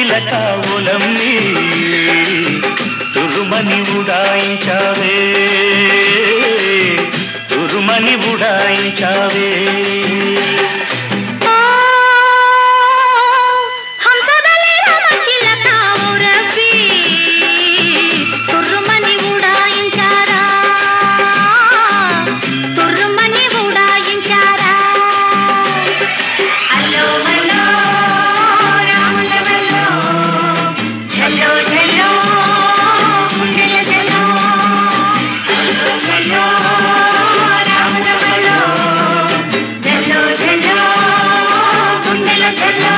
చిలక ఒలమ్మి తురుమని ఉడాయించావే తురుమని ఉడాయించావే హంసదలే రామచిలక ఊరపి తుర్రుమని ఉడాయించారా తుర్రుమని ఉడాయించారా అల్లో మల్లో రాముల వల్లో చల్లో చల్లో గుండెల చల్లో అల్లో చల్లో రాముల వల్లో చల్లో చల్లో గుండెల చల్లో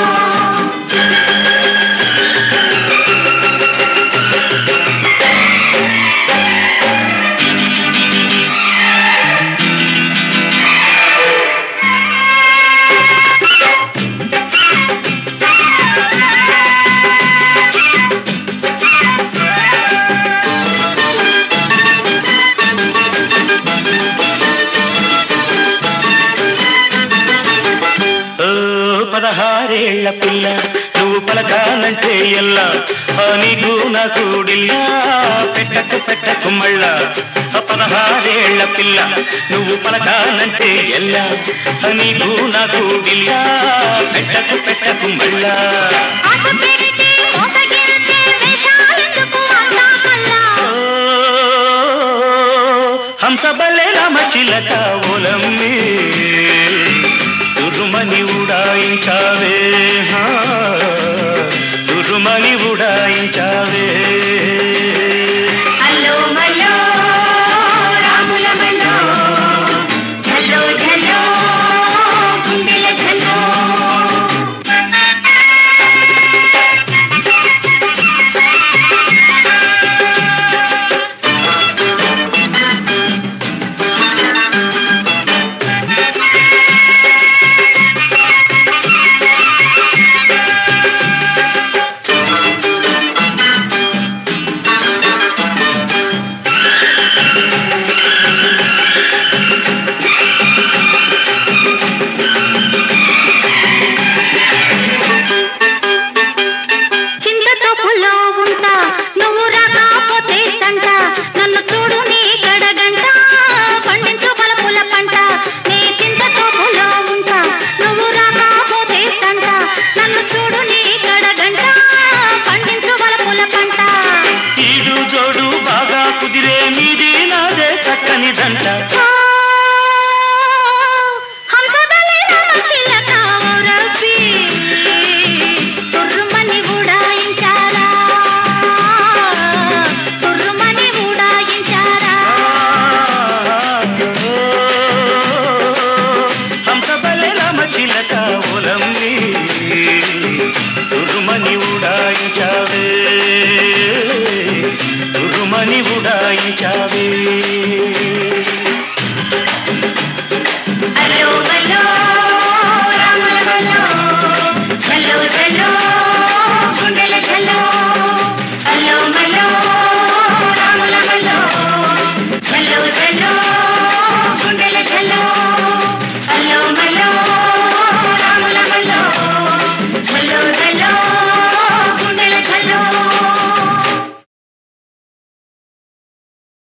ఓ పదహారేళ్ల పిల్ల నువ్వు పలకానంటే ఎల్లా ఆ నీకు నాకు డిల్లా పెట్టకు పెట్టకు మళ్ళా ఆ పదహారేళ్ల పిల్ల నువ్వు పలకానంటే ఎల్లా ఆ నీకు నాకు డిల్లా పెట్టకు పెట్టకు మళ్ళా ఆశ పెడితే మోసగిరితే వేషాలెందుకు అంతా మళ్ళా ఓ హంస బలే రామ చిలక ఒలమ్మి తురుమని ఉడాయించావే హా, తురుమని ఉడాయించావే అల్లో మల్లో రాముల మల్లో ఝల్లో ఝల్లో గుండెల ఝల్లో చింతతో పుల్లో ఉంటా నువ్వు రాకపోతే తంట నన్ను చూడు నీ గడగంట పండించు బలపుల పంట నీ చింతతో పుల్లో ఉంటా నువ్వు రాకపోతే తంట నన్ను చూడు నీ గడగంట పండించు బలపుల పంట ఈడు జోడు బాగా కుదిరే నీది నాదే చక్కని దంట ఓ, హంసదలే రామచిలక ఊరపి, తుర్రుమని ఉడాయించారా తుర్రుమని ఉడాయించారా హంస బలే రామ చిలక ఒలమ్మి తురుమని ఉడాయించావే తురుమని ఉడాయించావే అల్లో బల్లో